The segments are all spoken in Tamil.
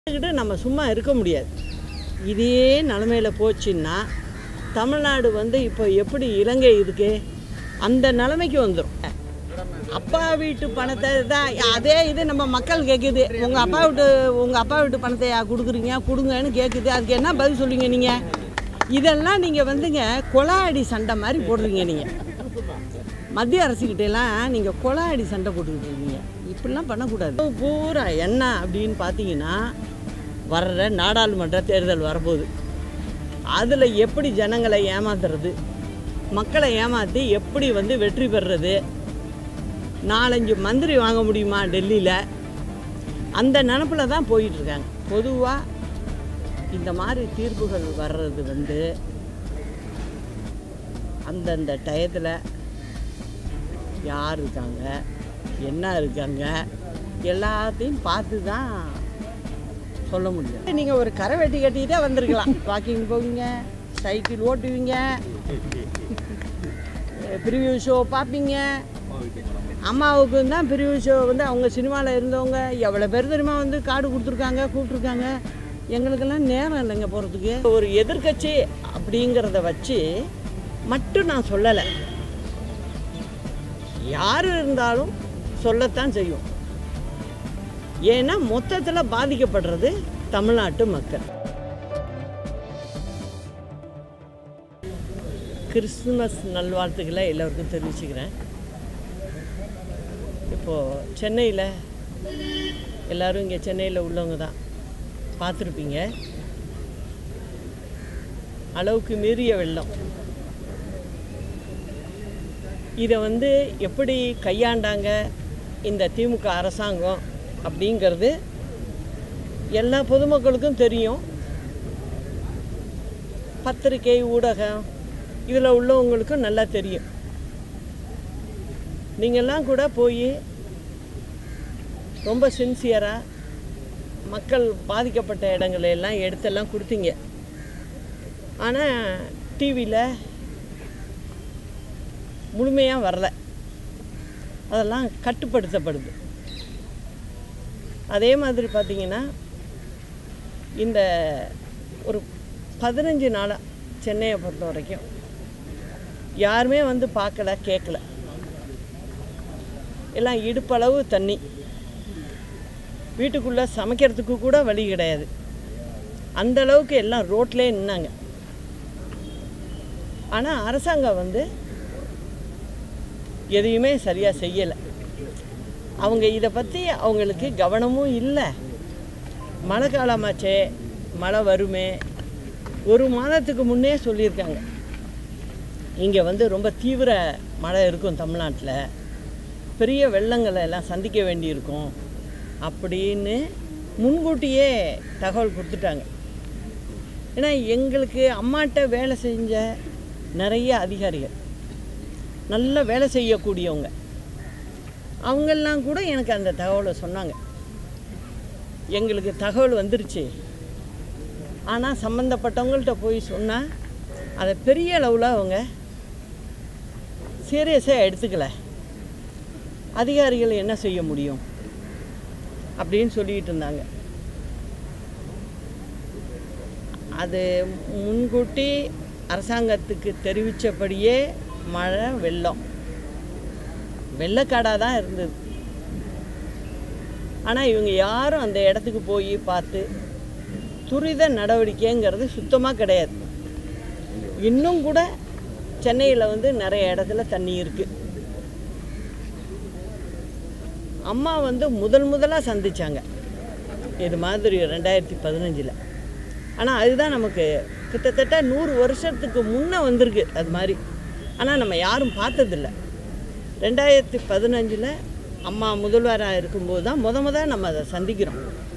கிட்ட நம்ம சும்மா இருக்க முடியாது இதே நிலமையில் போச்சுன்னா தமிழ்நாடு வந்து இப்போ எப்படி இலங்கை இருக்கு அந்த நிலைமைக்கு வந்துடும் அப்பா வீட்டு பணத்தை தான் அதே இது நம்ம மக்கள் கேட்குது உங்கள் அப்பா வீட்டு உங்கள் அப்பா வீட்டு பணத்தை யா கொடுக்குறீங்க கொடுங்கன்னு கேட்குது அதுக்கு என்ன பதில் சொல்லுவீங்க நீங்கள் இதெல்லாம் நீங்கள் வந்துங்க கொலாடி சண்டை மாதிரி போடுறீங்க நீங்கள் மத்திய அரசுக்கிட்டெல்லாம் நீங்கள் கொலாடி சண்டை போட்டுக்கிட்டு இருக்கீங்க இப்படிலாம் பண்ணக்கூடாது பூரா என்ன அப்படின்னு பார்த்தீங்கன்னா வர்ற நாடாளுமன்ற தேர்தல் வரப்போகுது அதில் எப்படி ஜனங்களை ஏமாத்துறது மக்களை ஏமாற்றி எப்படி வந்து வெற்றி பெறுறது நாலஞ்சு மந்திரி வாங்க முடியுமா டெல்லியில் அந்த நினப்பில் தான் போயிட்டுருக்காங்க பொதுவாக இந்த மாதிரி தீர்ப்புகள் வர்றது வந்து அந்தந்த டயத்தில் யார் இருக்காங்க என்ன இருக்காங்க எல்லாத்தையும் பார்த்து தான் சொல்ல முடியும் நீங்கள் ஒரு கரை வெட்டி கட்டிக்கிட்டே வந்திருக்கலாம் வாக்கிங் போவீங்க சைக்கிள் ஓட்டுவீங்க ப்ரிவியூ ஷோ பார்ப்பீங்க அம்மாவுக்கு தான் ப்ரிவியூ ஷோ வந்து அவங்க சினிமாவில் இருந்தவங்க எவ்வளோ பேர் தெரியுமா வந்து கார்டு கொடுத்துருக்காங்க கூப்பிட்ருக்காங்க எங்களுக்கெல்லாம் நேரம் இல்லைங்க போகிறதுக்கு ஒரு எதிர்க்கட்சி அப்படிங்கிறத வச்சு மட்டும் நான் சொல்லலை யார் இருந்தாலும் சொல்லத்தான் செய்யும் ஏன்னா மொத்தத்தில் பாதிக்கப்படுறது தமிழ்நாட்டு மக்கள் கிறிஸ்துமஸ் நல்வாழ்த்துக்களை எல்லோருக்கும் தெரிவிச்சுக்கிறேன் இப்போது சென்னையில் எல்லோரும் இங்கே சென்னையில் உள்ளவங்க தான் பார்த்துருப்பீங்க அளவுக்கு மீறிய வெள்ளம் இதை வந்து எப்படி கையாண்டாங்க இந்த திமுக அரசாங்கம் அப்படிங்கிறது எல்லா பொதுமக்களுக்கும் தெரியும் பத்திரிகை ஊடகம் இதில் உள்ளவங்களுக்கும் நல்லா தெரியும் நீங்கள்லாம் கூட போய் ரொம்ப சின்சியராக மக்கள் பாதிக்கப்பட்ட இடங்களை எல்லாம் எடுத்தெல்லாம் கொடுத்தீங்க ஆனால் டிவியில் முழுமையாக வரல அதெல்லாம் கட்டுப்படுத்தப்படுது அதே மாதிரி பார்த்திங்கன்னா இந்த ஒரு பதினஞ்சு நாளாக சென்னையை பொறுத்த வரைக்கும் யாருமே வந்து பார்க்கல கேட்கல எல்லாம் இடுப்பளவு தண்ணி வீட்டுக்குள்ளே சமைக்கிறதுக்கு கூட வழி கிடையாது அந்த அளவுக்கு எல்லாம் ரோட்லேயே நின்னாங்க ஆனால் அரசாங்கம் வந்து எதையுமே சரியாக செய்யலை அவங்க இதை பற்றி அவங்களுக்கு கவனமும் இல்லை மழை காலமாச்சே மழை வருமே ஒரு மாதத்துக்கு முன்னே சொல்லியிருக்காங்க இங்கே வந்து ரொம்ப தீவிர மழை இருக்கும் தமிழ்நாட்டில் பெரிய வெள்ளங்களை எல்லாம் சந்திக்க வேண்டியிருக்கும் அப்படின்னு முன்கூட்டியே தகவல் கொடுத்துட்டாங்க ஏன்னா எங்களுக்கு அம்மாட்ட வேலை செஞ்ச நிறைய அதிகாரிகள் நல்ல வேலை செய்யக்கூடியவங்க அவங்கெல்லாம் கூட எனக்கு அந்த தகவலை சொன்னாங்க எங்களுக்கு தகவல் வந்துருச்சு ஆனால் சம்மந்தப்பட்டவங்கள்ட்ட போய் சொன்னால் அதை பெரிய அளவில் அவங்க சீரியஸாக எடுத்துக்கல அதிகாரிகள் என்ன செய்ய முடியும் அப்படின்னு சொல்லிக்கிட்டு இருந்தாங்க அது முன்கூட்டி அரசாங்கத்துக்கு தெரிவித்தபடியே மழை வெள்ளம் வெள்ளக்காடாக தான் இருந்தது ஆனால் இவங்க யாரும் அந்த இடத்துக்கு போய் பார்த்து துரித நடவடிக்கைங்கிறது சுத்தமாக கிடையாது இன்னும் கூட சென்னையில் வந்து நிறைய இடத்துல தண்ணி இருக்குது அம்மா வந்து முதல் முதலாக சந்திச்சாங்க இது மாதிரி ரெண்டாயிரத்தி பதினஞ்சில் ஆனால் அதுதான் நமக்கு கிட்டத்தட்ட நூறு வருஷத்துக்கு முன்னே வந்திருக்கு அது மாதிரி ஆனால் நம்ம யாரும் பார்த்ததில்ல ரெண்டாயிரத்தி பதினஞ்சில் அம்மா முதல்வராக இருக்கும்போது தான் முத முத நம்ம அதை சந்திக்கிறோம்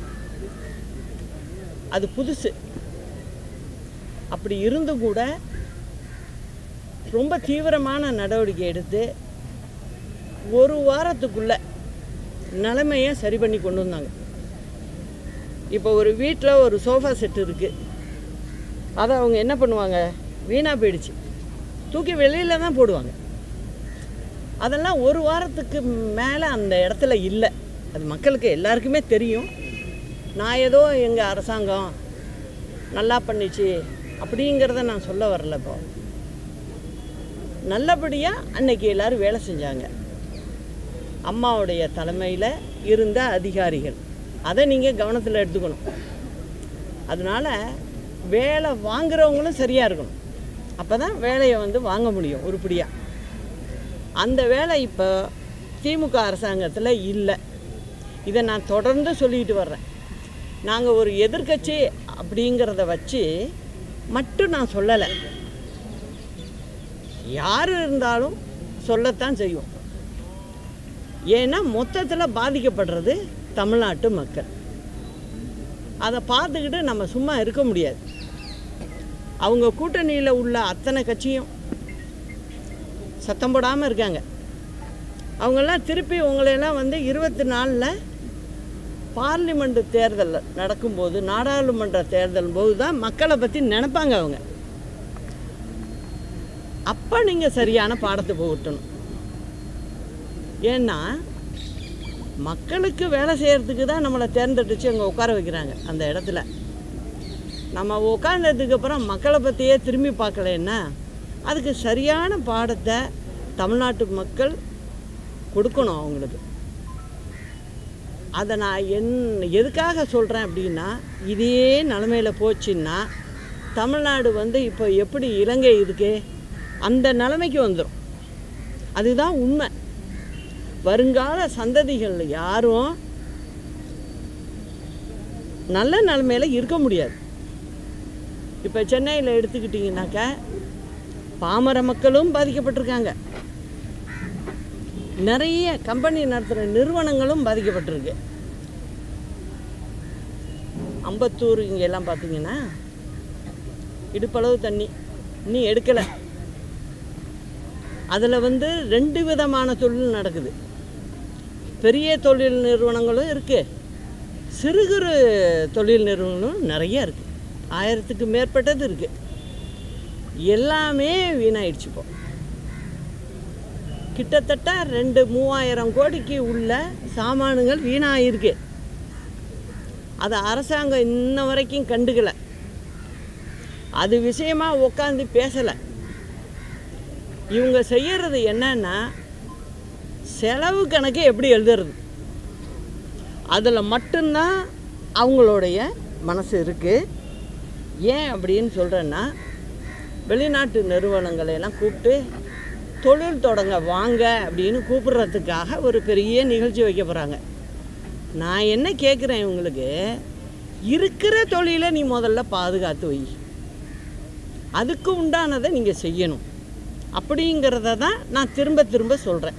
அது புதுசு அப்படி இருந்தும் கூட ரொம்ப தீவிரமான நடவடிக்கை எடுத்து ஒரு வாரத்துக்குள்ளே நிலைமையை சரி பண்ணி கொண்டு வந்தாங்க இப்போ ஒரு வீட்டில் ஒரு சோஃபா செட் இருக்குது அதை அவங்க என்ன பண்ணுவாங்க வீணாக போயிடுச்சு தூக்கி வெளியில் தான் போடுவாங்க அதெல்லாம் ஒரு வாரத்துக்கு மேலே அந்த இடத்துல இல்லை அது மக்களுக்கு எல்லாருக்குமே தெரியும் நான் ஏதோ எங்கள் அரசாங்கம் நல்லா பண்ணிச்சு அப்படிங்கிறத நான் சொல்ல வரல இப்போ நல்லபடியாக அன்னைக்கு எல்லாரும் வேலை செஞ்சாங்க அம்மாவுடைய தலைமையில் இருந்த அதிகாரிகள் அதை நீங்கள் கவனத்தில் எடுத்துக்கணும் அதனால் வேலை வாங்குறவங்களும் சரியாக இருக்கணும் அப்போ தான் வேலையை வந்து வாங்க முடியும் உருப்படியாக அந்த வேலை இப்போ திமுக அரசாங்கத்தில் இல்லை இதை நான் தொடர்ந்து சொல்லிட்டு வர்றேன் நாங்கள் ஒரு எதிர்க்கட்சி அப்படிங்கிறத வச்சு மட்டும் நான் சொல்லலை யார் இருந்தாலும் சொல்லத்தான் செய்வோம் ஏன்னா மொத்தத்தில் பாதிக்கப்படுறது தமிழ்நாட்டு மக்கள் அதை பார்த்துக்கிட்டு நம்ம சும்மா இருக்க முடியாது அவங்க கூட்டணியில் உள்ள அத்தனை கட்சியும் சத்தம் போடாமல் இருக்காங்க அவங்கெல்லாம் திருப்பி உங்களையெல்லாம் வந்து இருபத்தி நாலில் பார்லிமெண்ட் தேர்தல் நடக்கும்போது நாடாளுமன்ற தேர்தல் போது தான் மக்களை பற்றி நினைப்பாங்க அவங்க அப்போ நீங்கள் சரியான பாடத்தை புகட்டணும் ஏன்னா மக்களுக்கு வேலை செய்கிறதுக்கு தான் நம்மளை தேர்ந்தெடுத்து அங்கே உட்கார வைக்கிறாங்க அந்த இடத்துல நம்ம உட்கார்ந்ததுக்கு அப்புறம் மக்களை பற்றியே திரும்பி பார்க்கலன்னா அதுக்கு சரியான பாடத்தை தமிழ்நாட்டு மக்கள் கொடுக்கணும் அவங்களுக்கு அதை நான் என் எதுக்காக சொல்கிறேன் அப்படின்னா இதே நிலமையில் போச்சுன்னா தமிழ்நாடு வந்து இப்போ எப்படி இலங்கை இருக்கு அந்த நிலைமைக்கு வந்துடும் அதுதான் உண்மை வருங்கால சந்ததிகள் யாரும் நல்ல நிலைமையில இருக்க முடியாது இப்போ சென்னையில் எடுத்துக்கிட்டிங்கனாக்கா பாமர மக்களும் பாதிக்கப்பட்டிருக்காங்க நிறைய கம்பெனி நடத்துகிற நிறுவனங்களும் பாதிக்கப்பட்டிருக்கு அம்பத்தூர் இங்கெல்லாம் பார்த்தீங்கன்னா இடுப்பளவு தண்ணி இன்னும் எடுக்கலை அதில் வந்து ரெண்டு விதமான தொழில் நடக்குது பெரிய தொழில் நிறுவனங்களும் இருக்குது சிறு குறு தொழில் நிறுவனங்களும் நிறைய இருக்குது ஆயிரத்துக்கு மேற்பட்டது இருக்குது எல்லாமே வீணாயிடுச்சு இப்போ கிட்டத்தட்ட ரெண்டு மூவாயிரம் கோடிக்கு உள்ள சாமானுங்கள் வீணாயிருக்கு அதை அரசாங்கம் இன்ன வரைக்கும் கண்டுக்கல அது விஷயமா உட்காந்து பேசலை இவங்க செய்யறது என்னன்னா செலவு கணக்கு எப்படி எழுதுறது அதில் மட்டும்தான் அவங்களுடைய மனசு இருக்குது ஏன் அப்படின்னு சொல்கிறேன்னா வெளிநாட்டு நிறுவனங்களை எல்லாம் கூப்பிட்டு தொழில் தொடங்க வாங்க அப்படின்னு கூப்பிடுறதுக்காக ஒரு பெரிய நிகழ்ச்சி வைக்க போகிறாங்க நான் என்ன கேட்குறேன் இவங்களுக்கு இருக்கிற தொழிலை நீ முதல்ல பாதுகாத்து வை அதுக்கு உண்டானதை நீங்கள் செய்யணும் அப்படிங்கிறத தான் நான் திரும்ப திரும்ப சொல்கிறேன்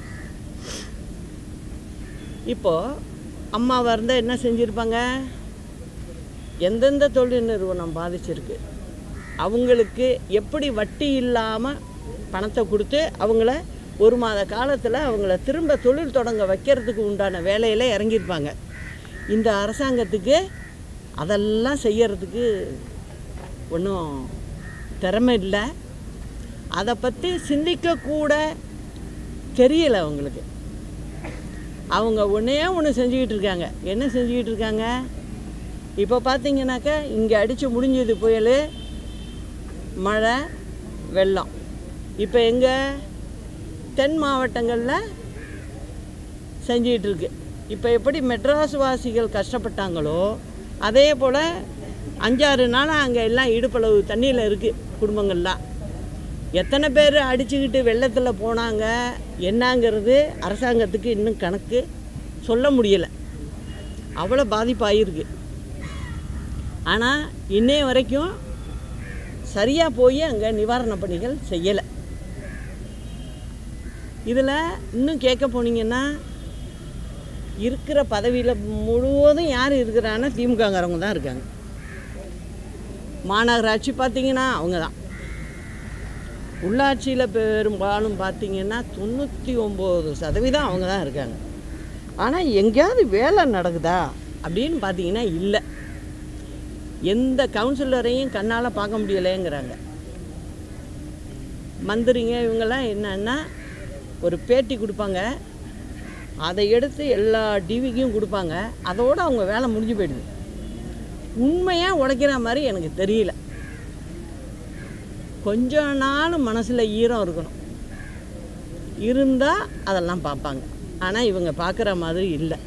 இப்போது அம்மாவாக இருந்தால் என்ன செஞ்சுருப்பாங்க எந்தெந்த தொழில் நிறுவனம் பாதிச்சிருக்கு அவங்களுக்கு எப்படி வட்டி இல்லாமல் பணத்தை கொடுத்து அவங்கள ஒரு மாத காலத்தில் அவங்கள திரும்ப தொழில் தொடங்க வைக்கிறதுக்கு உண்டான வேலையில் இறங்கியிருப்பாங்க இந்த அரசாங்கத்துக்கு அதெல்லாம் செய்யறதுக்கு ஒன்றும் திறமை இல்லை அதை பற்றி சிந்திக்கக்கூட தெரியல அவங்களுக்கு அவங்க ஒன்றே ஒன்று செஞ்சுக்கிட்டு இருக்காங்க என்ன செஞ்சுக்கிட்டு இருக்காங்க இப்போ பார்த்தீங்கன்னாக்கா இங்கே அடித்து முடிஞ்சது புயல் மழை வெள்ளம் இப்போ எங்கே தென் மாவட்டங்களில் செஞ்சிகிட்டு இருக்கு இப்போ எப்படி மெட்ராஸ் வாசிகள் கஷ்டப்பட்டாங்களோ அதே போல் அஞ்சாறு நாளாக அங்கே எல்லாம் இடுப்பளவு தண்ணியில் இருக்குது குடும்பங்கள்லாம் எத்தனை பேர் அடிச்சுக்கிட்டு வெள்ளத்தில் போனாங்க என்னங்கிறது அரசாங்கத்துக்கு இன்னும் கணக்கு சொல்ல முடியலை அவ்வளோ பாதிப்பாயிருக்கு ஆனால் இன்னைய வரைக்கும் சரியாக போய் அங்கே நிவாரணப் பணிகள் செய்யலை இதில் இன்னும் கேட்க போனீங்கன்னா இருக்கிற பதவியில் முழுவதும் யார் இருக்கிறான்னா திமுகங்கிறவங்க தான் இருக்காங்க மாநகராட்சி பார்த்தீங்கன்னா அவங்க தான் உள்ளாட்சியில் பெரும்பாலும் பார்த்தீங்கன்னா தொண்ணூற்றி ஒம்பது சதவீதம் அவங்க தான் இருக்காங்க ஆனால் எங்கேயாவது வேலை நடக்குதா அப்படின்னு பார்த்தீங்கன்னா இல்லை எந்த கவுன்சிலரையும் கண்ணால் பார்க்க முடியலைங்கிறாங்க மந்திரிங்க இவங்கெல்லாம் என்னன்னா ஒரு பேட்டி கொடுப்பாங்க அதை எடுத்து எல்லா டிவிக்கும் கொடுப்பாங்க அதோடு அவங்க வேலை முடிஞ்சு போயிடுது உண்மையாக உழைக்கிற மாதிரி எனக்கு தெரியல கொஞ்ச நாள் மனசில் ஈரம் இருக்கணும் இருந்தால் அதெல்லாம் பார்ப்பாங்க ஆனால் இவங்க பார்க்குற மாதிரி இல்லை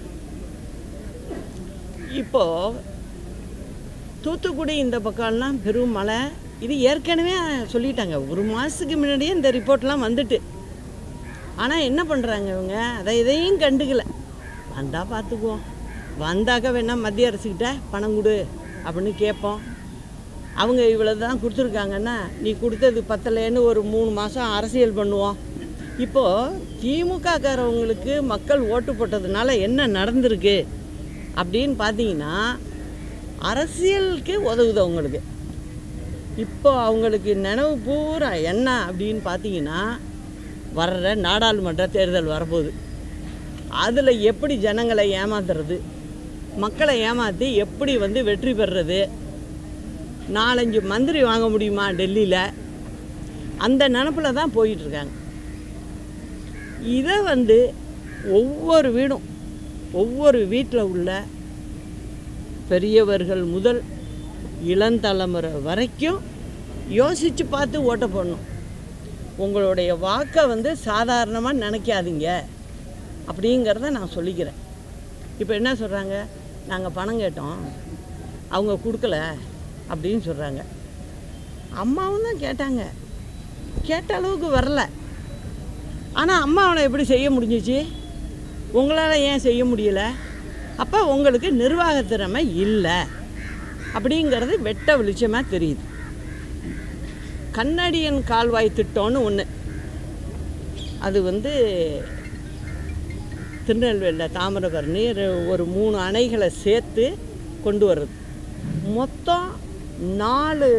இப்போது தூத்துக்குடி இந்த பக்கம்லாம் பெரும் மழை இது ஏற்கனவே சொல்லிட்டாங்க ஒரு மாதத்துக்கு முன்னாடியே இந்த ரிப்போர்ட்லாம் வந்துட்டு ஆனால் என்ன பண்ணுறாங்க இவங்க அதை இதையும் கண்டுக்கல வந்தால் பார்த்துக்குவோம் வந்தாக்க வேணால் மத்திய அரசுக்கிட்ட பணம் கொடு அப்படின்னு கேட்போம் அவங்க இவ்வளோ தான் கொடுத்துருக்காங்கன்னா நீ கொடுத்தது பத்தலைன்னு ஒரு மூணு மாதம் அரசியல் பண்ணுவோம் இப்போது திமுககாரவங்களுக்கு மக்கள் ஓட்டு போட்டதுனால என்ன நடந்திருக்கு அப்படின்னு பார்த்தீங்கன்னா அரசியலுக்கு உதவுது அவங்களுக்கு இப்போ அவங்களுக்கு நினைவு பூரா என்ன அப்படின்னு பார்த்தீங்கன்னா வர்ற நாடாளுமன்ற தேர்தல் வரப்போகுது அதில் எப்படி ஜனங்களை ஏமாத்துறது மக்களை ஏமாற்றி எப்படி வந்து வெற்றி பெறுறது நாலஞ்சு மந்திரி வாங்க முடியுமா டெல்லியில் அந்த நினப்பில் தான் போயிட்டுருக்காங்க இதை வந்து ஒவ்வொரு வீடும் ஒவ்வொரு வீட்டில் உள்ள பெரியவர்கள் முதல் இளந்தலைமுறை வரைக்கும் யோசித்து பார்த்து ஓட்ட போடணும் உங்களுடைய வாக்கை வந்து சாதாரணமாக நினைக்காதீங்க அப்படிங்கிறத நான் சொல்லிக்கிறேன் இப்போ என்ன சொல்கிறாங்க நாங்கள் பணம் கேட்டோம் அவங்க கொடுக்கல அப்படின்னு சொல்கிறாங்க அம்மாவும் தான் கேட்டாங்க கேட்ட அளவுக்கு வரல ஆனால் அம்மாவனை எப்படி செய்ய முடிஞ்சிச்சு உங்களால் ஏன் செய்ய முடியல அப்போ உங்களுக்கு நிர்வாக திறமை இல்லை அப்படிங்கிறது வெட்ட வெளிச்சமாக தெரியுது கண்ணடியன் கால்வாய் திட்டம்னு ஒன்று அது வந்து திருநெல்வேலியில் தாமிரபரணி ரெ- ஒரு மூணு அணைகளை சேர்த்து கொண்டு வர்றது மொத்தம் நாலு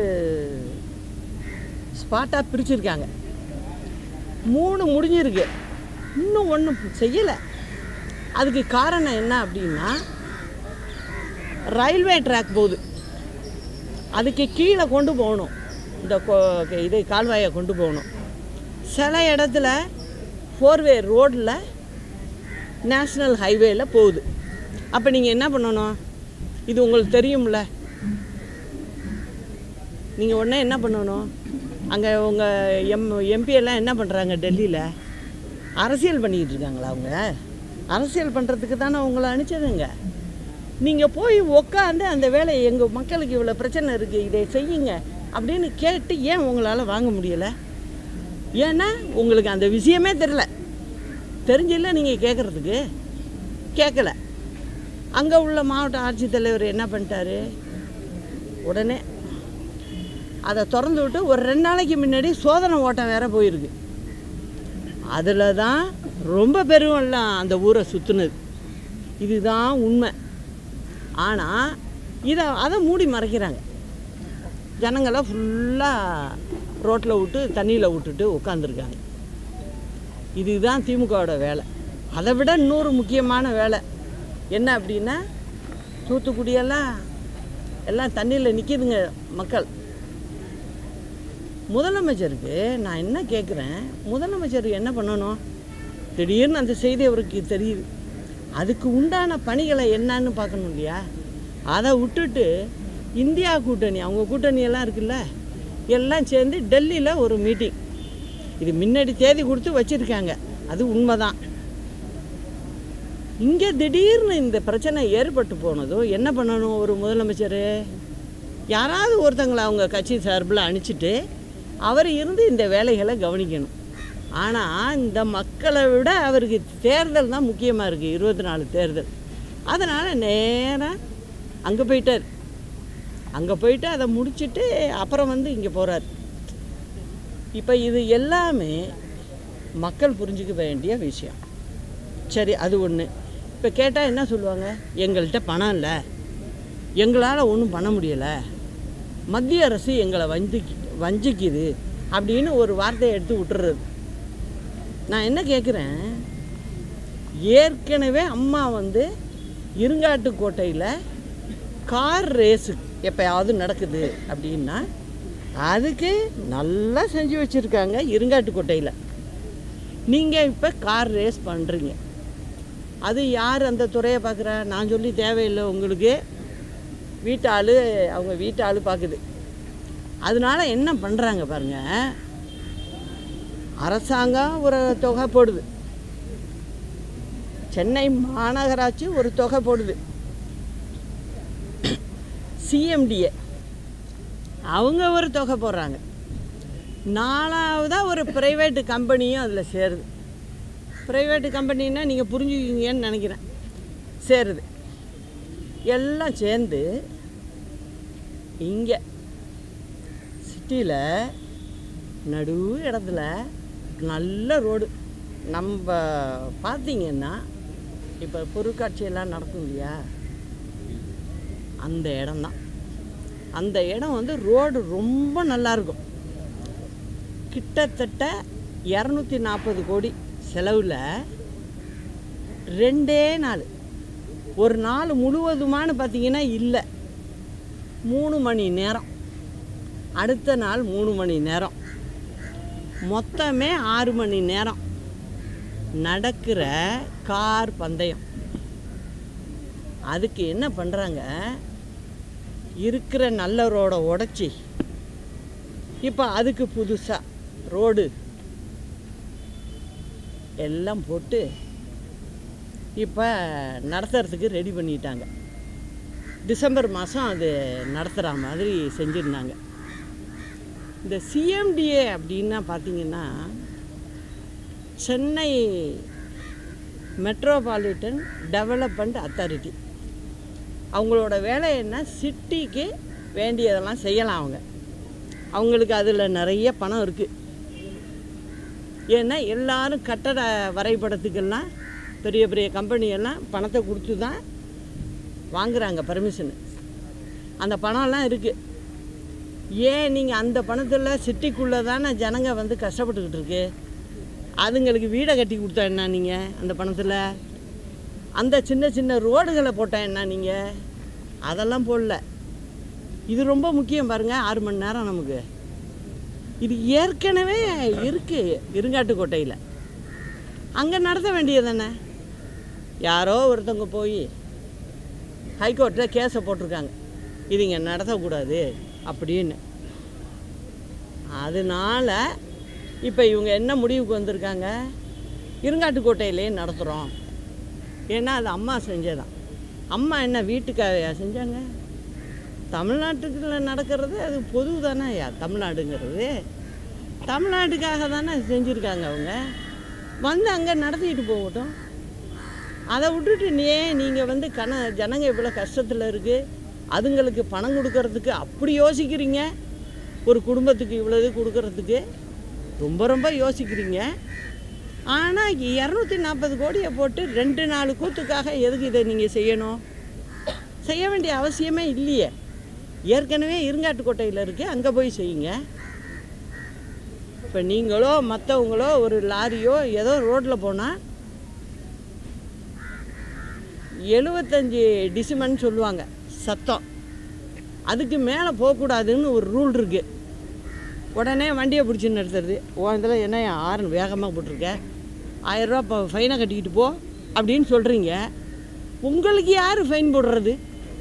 ஸ்பாட்டாக பிரிச்சிருக்காங்க மூணு முடிஞ்சிருக்கு இன்னும் ஒன்றும் செய்யலை அதுக்கு காரணம் என்ன அப்படின்னா ரயில்வே ட்ராக் போகுது அதுக்கு கீழே கொண்டு போகணும் இந்த கொ- இது கால்வாயை கொண்டு போகணும் சில இடத்துல ஃபோர்வே ரோடில் நேஷ்னல் ஹைவேல போகுது அப்போ நீங்கள் என்ன பண்ணணும் இது உங்களுக்கு தெரியும்ல நீங்கள் உடனே என்ன பண்ணணும் அங்கே உங்கள் எம் எம்பி எல்லாம் என்ன பண்ணுறாங்க டெல்லியில் அரசியல் பண்ணிக்கிட்டு இருக்காங்களா அவங்க அரசியல் பண்ணுறதுக்கு தானே உங்களை அனுப்பிச்சதுங்க நீங்கள் போய் உக்காந்து அந்த வேலையை எங்கள் மக்களுக்கு இவ்வளோ பிரச்சனை இருக்குது இதை செய்யுங்க அப்படின்னு கேட்டு ஏன் உங்களால் வாங்க முடியலை ஏன்னா உங்களுக்கு அந்த விஷயமே தெரில தெரிஞ்சில்ல நீங்கள் கேட்குறதுக்கு கேட்கல அங்கே உள்ள மாவட்ட ஆட்சித்தலைவர் என்ன பண்ணிட்டாரு உடனே அதை திறந்து விட்டு ஒரு ரெண்டு நாளைக்கு முன்னாடி சோதனை ஓட்டம் வேற போயிருக்கு அதில் தான் ரொம்ப பெருவெல்லாம் அந்த ஊரை சுற்றுனது இதுதான் உண்மை ஆனால் இதை அதை மூடி மறைக்கிறாங்க ஜனங்களை ஃபுல்லாக ரோட்டில் விட்டு தண்ணியில் விட்டுட்டு உட்காந்துருக்காங்க இதுதான் திமுகவோட வேலை அதை விட இன்னொரு முக்கியமான வேலை என்ன அப்படின்னா தூத்துக்குடியெல்லாம் எல்லாம் தண்ணியில் நிற்கிதுங்க மக்கள் முதலமைச்சருக்கு நான் என்ன கேட்குறேன் முதலமைச்சர் என்ன பண்ணணும் திடீர்னு அந்த செய்தி அவருக்கு தெரியுது அதுக்கு உண்டான பணிகளை என்னன்னு பார்க்கணும் இல்லையா அதை விட்டுட்டு இந்தியா கூட்டணி அவங்க கூட்டணி எல்லாம் இருக்குல்ல எல்லாம் சேர்ந்து டெல்லியில் ஒரு மீட்டிங் இது முன்னாடி தேதி கொடுத்து வச்சுருக்காங்க அது உண்மைதான் இங்கே திடீர்னு இந்த பிரச்சனை ஏற்பட்டு போனதும் என்ன பண்ணணும் ஒரு முதலமைச்சர் யாராவது ஒருத்தங்களை அவங்க கட்சி சார்பில் அனுப்பிச்சிட்டு அவர் இருந்து இந்த வேலைகளை கவனிக்கணும் ஆனால் இந்த மக்களை விட அவருக்கு தேர்தல் தான் முக்கியமாக இருக்குது இருபத்தி நாலு தேர்தல் அதனால் நேராக அங்கே போயிட்டார் அங்கே போயிட்டு அதை முடிச்சிட்டு அப்புறம் வந்து இங்கே போகிறார் இப்போ இது எல்லாமே மக்கள் புரிஞ்சுக்க வேண்டிய விஷயம் சரி அது ஒன்று இப்போ கேட்டால் என்ன சொல்லுவாங்க எங்கள்கிட்ட பணம் இல்லை எங்களால் ஒன்றும் பண்ண முடியலை மத்திய அரசு எங்களை வஞ்சிக்கு வஞ்சிக்குது அப்படின்னு ஒரு வார்த்தையை எடுத்து விட்டுறது நான் என்ன கேட்குறேன் ஏற்கனவே அம்மா வந்து இருங்காட்டுக்கோட்டையில் கார் ரேஸு எப்போயாவது நடக்குது அப்படின்னா அதுக்கு நல்லா செஞ்சு வச்சுருக்காங்க இருங்காட்டுக்கோட்டையில் நீங்கள் இப்போ கார் ரேஸ் பண்ணுறீங்க அது யார் அந்த துறையை பார்க்குறா நான் சொல்லி தேவையில்லை உங்களுக்கு வீட்டு ஆள் அவங்க வீட்டு ஆள் பார்க்குது அதனால என்ன பண்ணுறாங்க பாருங்க அரசாங்கம் ஒரு தொகை போடுது சென்னை மாநகராட்சி ஒரு தொகை போடுது சிஎம்டிஏ அவங்க ஒரு தொகை போடுறாங்க நாலாவதாக ஒரு ப்ரைவேட்டு கம்பெனியும் அதில் சேருது ப்ரைவேட்டு கம்பெனின்னா நீங்கள் புரிஞ்சுக்குவீங்கன்னு நினைக்கிறேன் சேருது எல்லாம் சேர்ந்து இங்கே சிட்டியில் நடு இடத்துல நல்ல ரோடு நம்ம பார்த்தீங்கன்னா இப்போ பொருட்காட்சியெல்லாம் நடக்கும் இல்லையா அந்த இடம்தான் அந்த இடம் வந்து ரோடு ரொம்ப நல்லா இருக்கும் கிட்டத்தட்ட இரநூத்தி நாற்பது கோடி செலவில் ரெண்டே நாள் ஒரு நாள் முழுவதுமானு பார்த்தீங்கன்னா இல்லை மூணு மணி நேரம் அடுத்த நாள் மூணு மணி நேரம் மொத்தமே ஆறு மணி நேரம் நடக்கிற கார் பந்தயம் அதுக்கு என்ன பண்ணுறாங்க இருக்கிற நல்ல ரோடை உடச்சி இப்போ அதுக்கு புதுசாக ரோடு எல்லாம் போட்டு இப்போ நடத்துறதுக்கு ரெடி பண்ணிட்டாங்க டிசம்பர் மாதம் அது நடத்துகிற மாதிரி செஞ்சுருந்தாங்க இந்த சிஎம்டிஏ அப்படின்னா பார்த்தீங்கன்னா சென்னை மெட்ரோபாலிட்டன் டெவலப்மெண்ட் அத்தாரிட்டி அவங்களோட வேலை என்ன சிட்டிக்கு வேண்டியதெல்லாம் செய்யலாம் அவங்க அவங்களுக்கு அதில் நிறைய பணம் இருக்குது ஏன்னா எல்லாரும் கட்டட வரைபடத்துக்கெல்லாம் பெரிய பெரிய கம்பெனியெல்லாம் பணத்தை கொடுத்து தான் வாங்குறாங்க பர்மிஷனு அந்த பணம்லாம் இருக்குது ஏன் நீங்கள் அந்த பணத்தில் சிட்டிக்குள்ளே தானே ஜனங்க வந்து கஷ்டப்பட்டுக்கிட்டு இருக்கு அதுங்களுக்கு வீடை கட்டி கொடுத்தா என்ன நீங்கள் அந்த பணத்தில் அந்த சின்ன சின்ன ரோடுகளை போட்டால் என்ன நீங்கள் அதெல்லாம் போடல இது ரொம்ப முக்கியம் பாருங்கள் ஆறு மணி நேரம் நமக்கு இது ஏற்கனவே இருக்குது இருங்காட்டுக்கோட்டையில் அங்கே நடத்த வேண்டியது தானே யாரோ ஒருத்தவங்க போய் ஹைகோர்ட்டில் கேஸை போட்டிருக்காங்க இது இங்கே நடத்தக்கூடாது அப்படின்னு அதனால இப்போ இவங்க என்ன முடிவுக்கு வந்திருக்காங்க இருங்காட்டுக்கோட்டையிலே நடத்துகிறோம் ஏன்னா அது அம்மா செஞ்சதான் அம்மா என்ன வீட்டுக்காக செஞ்சாங்க தமிழ்நாட்டுக்குள்ள நடக்கிறது அது பொது தானே தமிழ்நாடுங்கிறது தமிழ்நாட்டுக்காக தானே செஞ்சுருக்காங்க அவங்க வந்து அங்கே நடத்திட்டு போகட்டும் அதை விட்டுட்டு நீ ஏன் நீங்கள் வந்து கண ஜனங்க இவ்வளோ கஷ்டத்தில் இருக்குது அதுங்களுக்கு பணம் கொடுக்கறதுக்கு அப்படி யோசிக்கிறீங்க ஒரு குடும்பத்துக்கு இவ்வளவு கொடுக்கறதுக்கு ரொம்ப ரொம்ப யோசிக்கிறீங்க ஆனால் இரநூத்தி நாற்பது கோடியை போட்டு ரெண்டு நாலு கூத்துக்காக எதுக்கு இதை நீங்கள் செய்யணும் செய்ய வேண்டிய அவசியமே இல்லையே ஏற்கனவே இருங்காட்டுக்கோட்டையில் இருக்குது அங்கே போய் செய்யுங்க இப்போ நீங்களோ மற்றவங்களோ ஒரு லாரியோ ஏதோ ரோட்டில் போனால் எழுபத்தஞ்சி டிசிமன் சொல்லுவாங்க சத்தம் அதுக்கு மேலே போகக்கூடாதுன்னு ஒரு ரூல் இருக்குது உடனே வண்டியை பிடிச்சி நிறுத்துறது உன் இதில் என்ன ஆரன் வேகமாக போட்டிருக்க ஆயிரரூவா இப்போ ஃபைனை கட்டிக்கிட்டு போ அப்படின்னு சொல்கிறீங்க உங்களுக்கு யார் ஃபைன் போடுறது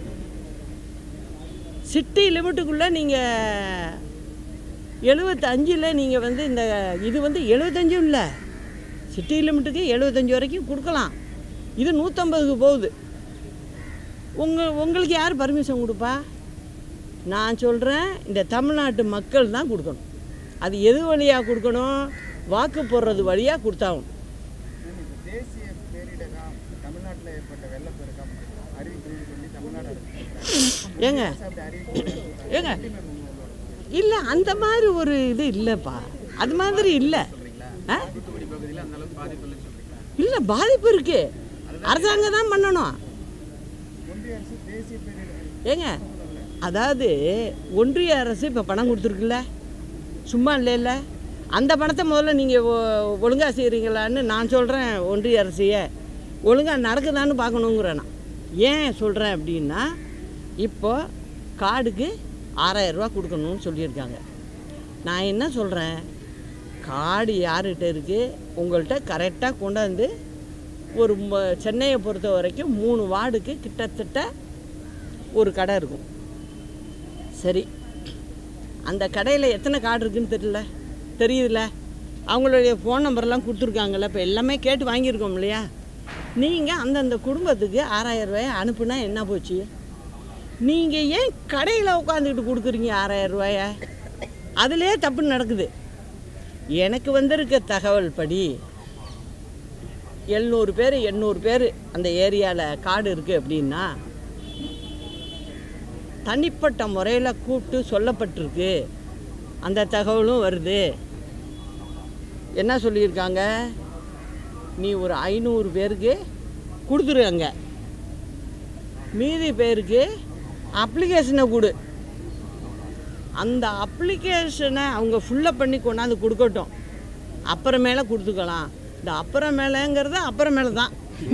சிட்டி லிமிட்டுக்குள்ளே நீங்கள் எழுபத்தஞ்சில் நீங்கள் வந்து இந்த இது வந்து எழுபத்தஞ்சும் இல்லை சிட்டி லிமிட்டுக்கு எழுபத்தஞ்சு வரைக்கும் கொடுக்கலாம் இது நூற்றம்பதுக்கு போகுது உங்கள் உங்களுக்கு யார் பர்மிஷன் கொடுப்பா நான் சொல்கிறேன் இந்த தமிழ்நாட்டு மக்கள் தான் கொடுக்கணும் அது எது வழியாக கொடுக்கணும் வாக்கு போடுறது வழியாக கொடுத்தாகணும் தேசிய பேரிடரம் தமிழ்நாட்டில் ஏற்பட்ட வெள்ளப்பெருக்கம் அறிவிக்கணும்னு சொல்லி தமிழ்நாடு அரசு ஏங்க அப்படி அறிவிக்கணும் ஏங்க இல்லை அந்த மாதிரி ஒரு இது இல்லைப்பா அது மாதிரி இல்லை ஆ தூத்துக்குடி பகுதியில் அந்த அளவுக்கு பாதிப்பு இல்லைன்னு சொல்றீங்களா இல்லை பாதிப்பு இருக்கு அரசாங்கம் தான் பண்ணணும் ஒன்றிய அரசு தேசிய பேரிடர் ஏங்க அதாவது ஒன்றிய அரசு இப்போ பணம் கொடுத்துருக்குல்ல சும்மா இல்லைல்ல அந்த பணத்தை முதல்ல நீங்கள் ஒழுங்காக செய்கிறீங்களான்னு நான் சொல்கிறேன் ஒன்றிய அரசையே ஒழுங்காக நடக்குதான்னு பார்க்கணுங்கிறேன் நான் ஏன் சொல்கிறேன் அப்படின்னா இப்போ கார்டுக்கு ஆறாயிரரூவா கொடுக்கணும்னு சொல்லியிருக்காங்க நான் என்ன சொல்கிறேன் கார்டு யார்கிட்ட இருக்குது உங்கள்கிட்ட கரெக்டாக கொண்டாந்து ஒரு ம- சென்னையை பொறுத்த வரைக்கும் மூணு வார்டுக்கு கிட்டத்தட்ட ஒரு கடை இருக்கும் சரி அந்த கடையில் எத்தனை கார்டு இருக்குன்னு தெரியல தெரியுதுல்ல அவங்களுடைய ஃபோன் நம்பர்லாம் கொடுத்துருக்காங்கல்ல இப்போ எல்லாமே கேட்டு வாங்கியிருக்கோம் இல்லையா நீங்கள் அந்தந்த குடும்பத்துக்கு ஆறாயிரம் ரூபாயை அனுப்புனா என்ன போச்சு நீங்கள் ஏன் கடையில் உட்காந்துக்கிட்டு கொடுக்குறீங்க ஆறாயிரம் ரூபாய அதிலே தப்பு நடக்குது எனக்கு வந்திருக்க தகவல் படி எழுநூறு பேர் எண்ணூறு பேர் அந்த ஏரியாவில் காடு இருக்குது அப்படின்னா தனிப்பட்ட முறையில் கூப்பிட்டு சொல்லப்பட்டிருக்கு அந்த தகவலும் வருது என்ன சொல்லியிருக்காங்க நீ ஒரு ஐநூறு பேருக்கு கொடுத்துரு அங்கே மீதி பேருக்கு அப்ளிகேஷனை கொடு அந்த அப்ளிகேஷனை அவங்க ஃபுல்லப் பண்ணி கொண்டாந்து கொடுக்கட்டும் அப்புறமேல கொடுத்துக்கலாம் இந்த அப்புறமேலங்கிறது அப்புறமேல தான்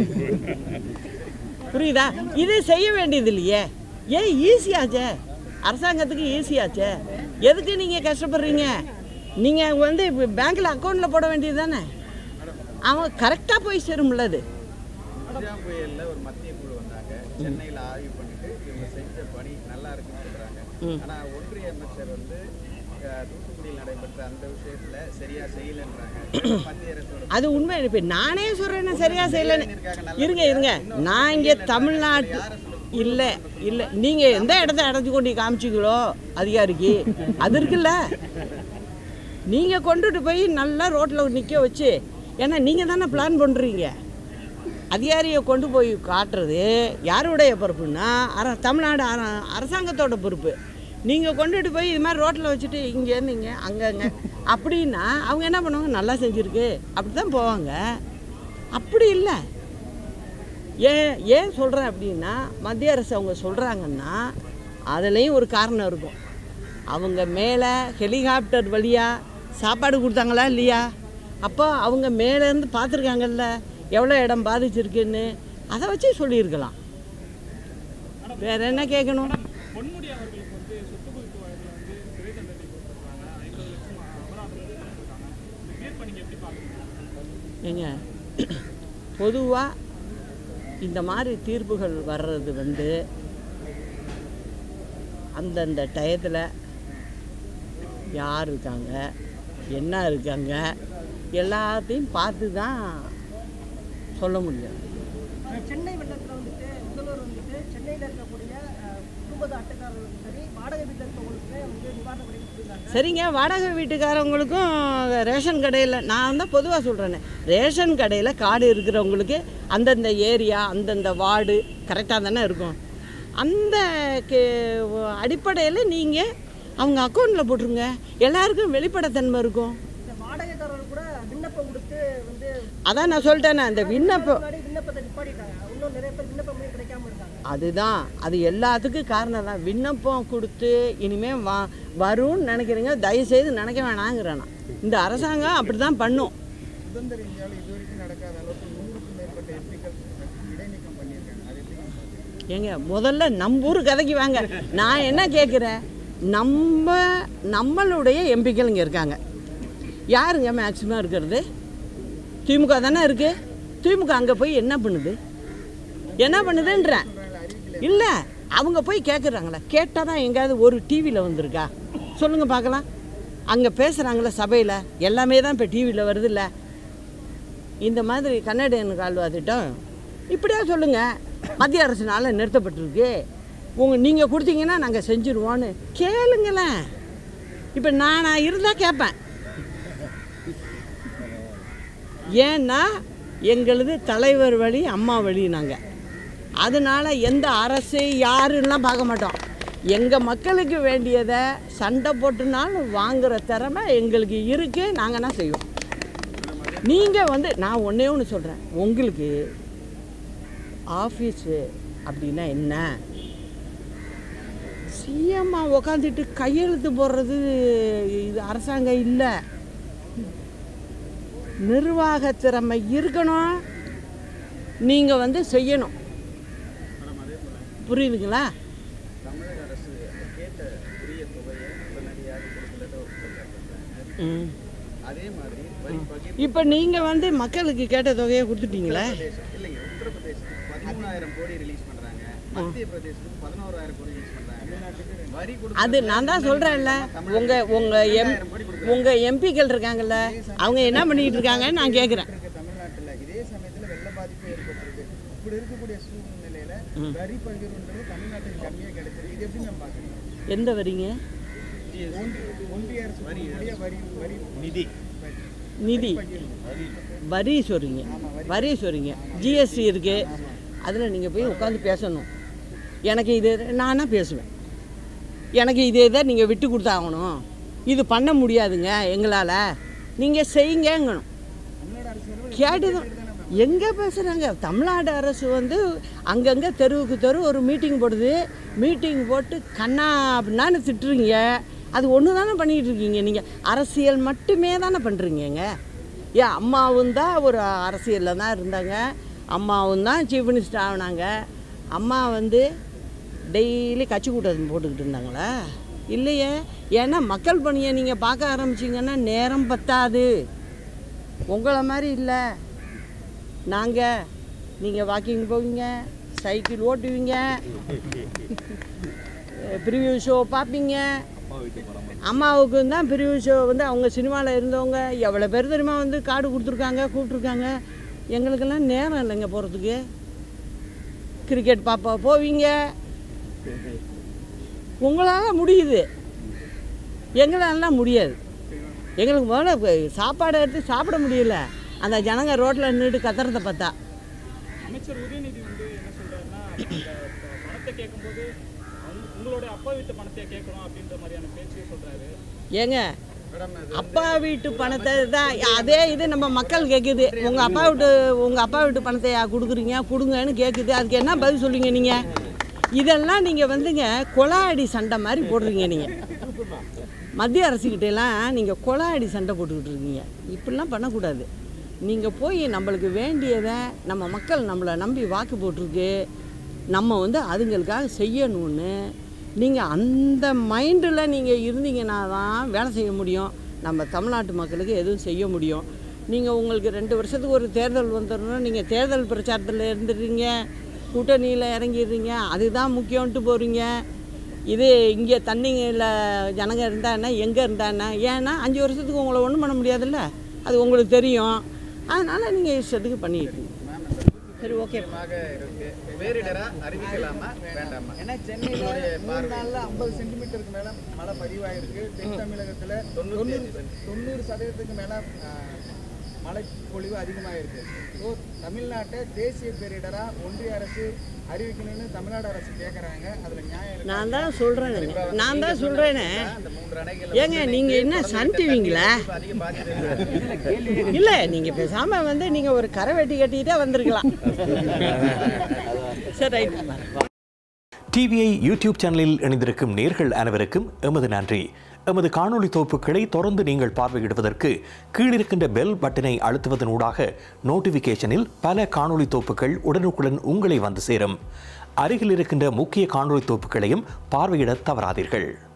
புரியுதா இது செய்ய வேண்டியது இல்லையே ஏன் ஈஸியாச்சே அரசாங்கத்துக்கு ஈஸியாச்சே எதுக்கு நீங்கள் கஷ்டப்படுறீங்க நீங்கள் வந்து இப்போ பேங்க்கில் அக்கௌண்ட்டில் போட வேண்டியது தானே அவன் கரெக்டாக போய் சேரும்ல அது கஜா புயல்ல ஒரு மத்திய குழு வந்தாங்க சென்னையில ஆய்வு பண்ணிட்டு இவங்க செஞ்ச பணி நல்லா இருக்குன்னு சொல்றாங்க ம். ஆனா ஒன்றிய அமைச்சர் வந்து அஹ், தூத்துக்குடியில் நடைபெற்ற அந்த விஷயத்துல சரியா செய்யலன்றாங்க மத்திய அரசோட அது உண்மை இப்போ நானே சொல்கிறேன்னு சரியாக செய்யலைன்னு இருங்க இருங்க நான் இங்கே தமிழ்நாட்டு இல்லை இல்லை நீங்கள் எந்த இடத்த அடைச்சி கொண்டு காமிச்சிங்களோ அதிகாரிக்கு அது இருக்குல்ல நீங்கள் கொண்டுட்டு போய் நல்லா ரோட்டில் நிற்க வச்சு ஏன்னா நீங்கள் தானே பிளான் பண்ணுறீங்க அதிகாரியை கொண்டு போய் காட்டுறது யாருடைய பொறுப்புன்னா அர தமிழ்நாடு அர அரசாங்கத்தோட பொறுப்பு நீங்கள் கொண்டுட்டு போய் இது மாதிரி ரோட்டில் வச்சுட்டு இங்கே இருந்தீங்க அங்கங்க அப்படின்னா அவங்க என்ன பண்ணுவாங்க நல்லா செஞ்சுருக்கு அப்படி தான் போவாங்க அப்படி இல்லை ஏன் ஏன் சொல்கிறேன் அப்படின்னா மத்திய அரசு அவங்க சொல்கிறாங்கன்னா அதுலேயும் ஒரு காரணம் இருக்கும் அவங்க மேலே ஹெலிகாப்டர் வழியாக சாப்பாடு கொடுத்தாங்களா இல்லையா அப்போ அவங்க மேலேருந்து பார்த்துருக்காங்கல்ல எவ்வளோ இடம் பாதிச்சிருக்குன்னு அதை வச்சு சொல்லியிருக்கலாம் வேற என்ன கேட்கணும் பொன்முடி அவர்களுக்கு வந்து சொத்து குவிப்பு வழக்கில் வந்து சிறை தண்டனை கொடுத்துருக்காங்க ஐம்பது லட்சம் அபராதம் கொடுத்துருக்காங்க இந்த தீர்ப்பை நீங்கள் எப்படி பார்க்குறீங்க ஏங்க பொதுவாக இந்த மாதிரி தீர்ப்புகள் வர்றது வந்து அந்தந்த டயத்தில் யார் இருக்காங்க என்ன இருக்காங்க எல்லாத்தையும் பார்த்து தான் சொல்ல முடியும் சென்னை வெள்ளத்தில் வந்துட்டு முதல்வர் வந்துட்டு சென்னையில் இருக்கக்கூடிய அஹ், குடும்ப அட்டைக்காரர்களுக்கும் சரி வாடகை வீட்டில் இருக்கவங்களுக்குமே வந்து நிவாரண உதவி கொடுத்துருக்காங்க சரிங்க வாடகை வீட்டுக்காரவங்களுக்கும் ரேஷன் கடையில் நான் தான் பொதுவாக சொல்கிறேனே ரேஷன் கடையில் கார்டு இருக்கிறவங்களுக்கு அந்தந்த ஏரியா அந்தந்த வார்டு கரெக்டாக தானே இருக்கும் அந்த அடிப்படையில் நீங்கள் அவங்க அக்கௌண்ட்டில் போட்டுருங்க எல்லாருக்கும் வெளிப்படைத்தன்மை இருக்கும் இந்த வாடகைக்காரர்கள் கூட விண்ணப்பம் கொடுத்து வந்து அதான் நான் சொல்லிட்டேனே அந்த விண்ணப்பம் முன்னாடி விண்ணப்பத்தை நிப்பாட்டிட்டாங்க இன்னும் நிறைய பேர் விண்ணப்பமே கிடைக்காம இருக்காங்க அதுதான் அது எல்லாத்துக்கும் காரணம் தான் விண்ணப்பம் கொடுத்து இனிமேல் வா வரும்னு நினைக்கிறீங்க தயவுசெய்து நினைக்க வேணாங்கிறேன் நான் இந்த அரசாங்கம் அப்படி தான் பண்ணும் சுதந்திர இந்தியாவில் இதுவரைக்கும் நடக்காத அளவுக்கு நூறுக்கும் மேற்பட்ட எம்பிக்கள் இடைநீக்கம் பண்ணியிருக்காங்க அது எப்படி பார்க்குறீங்க? ஏங்க முதல்ல நம்ம ஊர் கதைக்கு வாங்க நான் என்ன கேட்குறேன் நம்ம நம்மளுடைய எம்பிக்கள் இங்கே இருக்காங்க யாருங்க மேக்சிமம் இருக்கிறது திமுக தானே இருக்குது திமுக அங்கே போய் என்ன பண்ணுது என்ன பண்ணுதுன்றேன் இல்லை அவங்க போய் கேட்குறாங்களா கேட்டால் தான் எங்கேயாவது ஒரு டிவியில் வந்திருக்கா சொல்லுங்கள் பார்க்கலாம் அங்கே பேசுகிறாங்களே சபையில் எல்லாமே தான் இப்போ டிவியில் வருதுல்ல இந்த மாதிரி கன்னடியன் கால்வா திட்டம் இப்படியா சொல்லுங்கள் மத்திய அரசினால நிறுத்தப்பட்டிருக்கு உங்கள் நீங்கள் கொடுத்தீங்கன்னா நாங்கள் செஞ்சுருவோன்னு கேளுங்களேன் இப்போ நான் நான் இருந்தால் கேட்பேன் ஏன்னா எங்களுது தலைவர் வழி அம்மா வழி நாங்கள் அதனால் எந்த அரசு யாருன்னெலாம் பார்க்க மாட்டோம் எங்கள் மக்களுக்கு வேண்டியதை சண்டை போட்டுனாலும் வாங்குகிற திறமை எங்களுக்கு இருக்குது நாங்கள் என்ன செய்வோம் நீங்கள் வந்து நான் ஒன்றே ஒன்று சொல்கிறேன் உங்களுக்கு ஆஃபீஸு அப்படின்னா என்ன சிஎம்மா உக்காந்துட்டு கையெழுத்து போடுறது இது அரசாங்கம் இல்லை நிர்வாக திறமை இருக்கணும் நீங்கள் வந்து செய்யணும் புரியுதுங்களா தமிழக அரசு கேட்ட உரிய தொகையை உடனடியாக கொடுக்கலன்னு ஒரு குற்றச்சாட்டு. ம் அதே மாதிரி வரி பகிர்வு இப்போ நீங்கள் வந்து மக்களுக்கு கேட்ட தொகையை கொடுத்துட்டீங்களா பிரதேசம் இல்லைங்க உத்தரப்பிரதேசம் பதிமூணாயிரம் கோடி ரிலீஸ் பண்றாங்க மத்திய பிரதேசத்துக்கு பதினோராயிரம் கோடி யூஸ் பண்றாங்க வரி அது நான் தான் சொல்கிறேன்ல உங்கள் உங்கள் எம் உங்கள் எம்பிக்கள் இருக்காங்கல்ல அவங்க என்ன பண்ணிக்கிட்டு இருக்காங்கன்னு நான் கேட்குறேன் இருக்கு தமிழ்நாட்டுல இதே சமயத்துல வெள்ள பாதிப்பு ஏற்பட்டிருக்கு இப்படி இருக்கக்கூடிய சூழ்நிலையில வரி பகிர்வுன்றது தமிழ்நாட்டுக்கு கம்மியா கிடைச்சிருக்கு இது எப்படி நம்ம பாக்குறீங்க எந்த வரீங்க ஒன்றிய- ஒன்றிய அரசு கொடுக்கக்கூடிய வரி வரி நிதி நிதி வரி சொல்கிறீங்க வரி சொல்கிறீங்க ஜிஎஸ்டி இருக்குது அதில் நீங்கள் போய் உட்காந்து பேசணும் எனக்கு இது நானாக பேசுவேன் எனக்கு இது இதை நீங்கள் விட்டு கொடுத்தாகணும் இது பண்ண முடியாதுங்க எங்களால் நீங்கள் செய்யுங்கங்கணும் கேட்டுதான் எங்கே பேசுகிறாங்க தமிழ்நாடு அரசு வந்து அங்கங்கே தெருவுக்கு தெரு ஒரு மீட்டிங் போடுது மீட்டிங் போட்டு கண்ணா அப்படின்னான்னு திட்டுறீங்க அது ஒன்று தானே பண்ணிகிட்டு இருக்கீங்க நீங்கள் அரசியல் மட்டுமே தானே பண்ணுறீங்கங்க ஏன் அம்மாவும் தான் ஒரு அரசியலில் தான் இருந்தாங்க அம்மாவும் தான் சீஃப் மினிஸ்டர் ஆகினாங்க அம்மா வந்து டெய்லி கட்சி கூட்டம் போட்டுக்கிட்டு இருந்தாங்களா இல்லையே ஏன்னா மக்கள் பணியை நீங்கள் பார்க்க ஆரம்பிச்சிங்கன்னா நேரம் பத்தாது உங்களை மாதிரி இல்லை நாங்கள் நீங்கள் வாக்கிங் போவீங்க சைக்கிள் ஓட்டுவீங்க ப்ரிவியூ ஷோ பார்ப்பீங்க அம்மாவுக்கு தான் ப்ரிவியூ ஷோ வந்து அவங்க சினிமாவில் இருந்தவங்க எவ்வளோ பேர் தெரியுமா வந்து கார்டு கொடுத்துருக்காங்க கூப்பிட்ருக்காங்க எங்களுக்கெல்லாம் நேரம் இல்லைங்க போகிறதுக்கு கிரிக்கெட் பாப்பா போவீங்க உங்களால் முடியுது எங்களாலாம் முடியாது எங்களுக்கு முதல்ல இப்ப சாப்பாடு எடுத்து சாப்பிட முடியல அந்த ஜனங்க ரோட்டில் நின்றுட்டு கத்துறத பார்த்தா அமைச்சர் உதயநிதி வந்து என்ன சொல்றாருன்னா இந்த ப- பணத்தை கேட்கும்போது அவங்க- உங்களுடைய அப்பா வீட்டு பணத்தை கேட்கணும் அப்படின்ற மாதிரியான பேச்சு சொல்றாரு ஏங்க அப்பா வீட்டு பணத்தை தான் அதே இது நம்ம மக்கள் கேட்குது உங்கள் அப்பா வீட்டு உங்கள் அப்பா வீட்டு பணத்தை யா கொடுக்குறீங்க கொடுங்கன்னு கேட்குது அதுக்கு என்ன பதில் சொல்லுவீங்க நீங்கள் இதெல்லாம் நீங்கள் வந்துங்க கொலாடி சண்டை மாதிரி போடுறீங்க நீங்கள் மத்திய அரசுக்கிட்டெல்லாம் நீங்கள் கொலாடி சண்டை போட்டுக்கிட்டு இருக்கீங்க இப்படிலாம் பண்ணக்கூடாது நீங்கள் போய் நம்மளுக்கு வேண்டியதை நம்ம மக்கள் நம்மளை நம்பி வாக்கு போட்டிருக்கு நம்ம வந்து அதுங்களுக்காக செய்யணும்னு நீங்கள் அந்த மைண்டில் நீங்கள் இருந்தீங்கன்னா தான் வேலை செய்ய முடியும் நம்ம தமிழ்நாட்டு மக்களுக்கு எதுவும் செய்ய முடியும் நீங்கள் உங்களுக்கு ரெண்டு வருஷத்துக்கு ஒரு தேர்தல் வந்துடணும் நீங்கள் தேர்தல் பிரச்சாரத்தில் இருந்துடுறீங்க கூட்டணியில் இறங்கிடுறீங்க அதுதான் முக்கியம்ன்ட்டு போகிறீங்க இது இங்கே தண்ணியில் ஜனங்க இருந்தா என்ன எங்கே இருந்தா என்ன ஏன்னா அஞ்சு வருஷத்துக்கு உங்களை ஒன்றும் பண்ண முடியாதுல்ல அது உங்களுக்கு தெரியும் அதனால் நீங்கள் இஷ்டத்துக்கு பண்ணிட்டு இருக்கீங்க. சரி ஓகே முக்கியமாக இருக்கு பேரிடரா அறிவிக்கலாமா வேண்டாமா ஏன்னா சென்னையில மூணு நாள்ல ஐம்பது சென்டிமீட்டருக்கு மேல மழை பதிவாயிருக்கு தென் தமிழகத்துல தொண்ணூறு தொண்ணூறு சதவீதத்துக்கு மேல ஆஹ், மழை பொழிவு அதிகமாயிருக்கு ஸோ தமிழ்நாட்டை தேசிய பேரிடரா ஒன்றிய அரசு அறிவிக்கணும்னு தமிழ்நாடு அரசு கேட்குறாங்க அதுல நியாயம் இருக்கு நான் தான் சொல்கிறேனே நான் தான் சொல்கிறேனே அந்த மூன்று அணைகள் ஏங்க நீங்கள் என்ன சன் டிவிங்களா அதிக பாதிப்பு இல்லை நீங்கள் பேசாமல் வந்து நீங்கள் ஒரு கரை வெட்டி கட்டிக்கிட்டே வந்திருக்கலாம் சரி ரைட் டிவிஐ யூடியூப் சேனலில் இணைந்திருக்கும் நேர்கள் அனைவருக்கும் எமது நன்றி எமது காணொளி தொகுப்புகளை தொடர்ந்து நீங்கள் பார்வையிடுவதற்கு கீழிருக்கின்ற பெல் பட்டனை அழுத்துவதனூடாக நோட்டிஃபிகேஷனில் பல காணொளி தொகுப்புகள் உடனுக்குடன் உங்களை வந்து சேரும் அருகில் இருக்கின்ற முக்கிய காணொளி தொகுப்புகளையும் பார்வையிட தவறாதீர்கள்